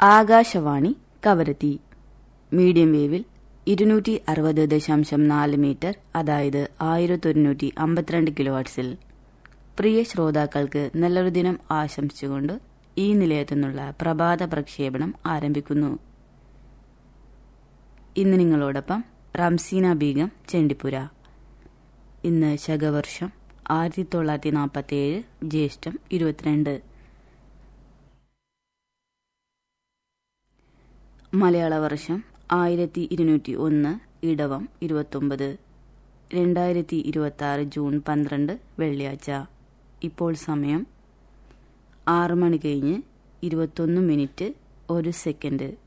Akashvani Kavaratti medium വേവിൽ ഇരുന്നൂറ്റി അറുപത് ദശാംശം നാല് മീറ്റർ അതായത് ആയിരത്തൊരുന്നൂറ്റി അമ്പത്തിരണ്ട് കിലോ ഹർട്സിൽ പ്രിയ ശ്രോതാക്കൾക്ക് നല്ലൊരു ദിനം ആശംസിച്ചുകൊണ്ട് ഈ നിലയത്തു നിന്നുള്ള പ്രഭാത പ്രക്ഷേപണം ആരംഭിക്കുന്നു ഇന്ന് നിങ്ങളോടൊപ്പം റംസീന ബീഗം ചെണ്ടിപ്പുര ഇന്ന് ശകവർഷം ആയിരത്തി തൊള്ളായിരത്തി നാൽപ്പത്തി ഏഴ് ജ്യേഷ്ഠം ഇരുപത്തിരണ്ട് മലയാള വർഷം ആയിരത്തി ഇരുന്നൂറ്റി ഒന്ന് ഇടവം ഇരുപത്തൊമ്പത് രണ്ടായിരത്തി ഇരുപത്തി ആറ് ജൂൺ പന്ത്രണ്ട് വെള്ളിയാഴ്ച ഇപ്പോൾ സമയം ആറ് മണി കഴിഞ്ഞ് ഇരുപത്തൊന്ന് മിനിറ്റ് ഒരു സെക്കൻഡ്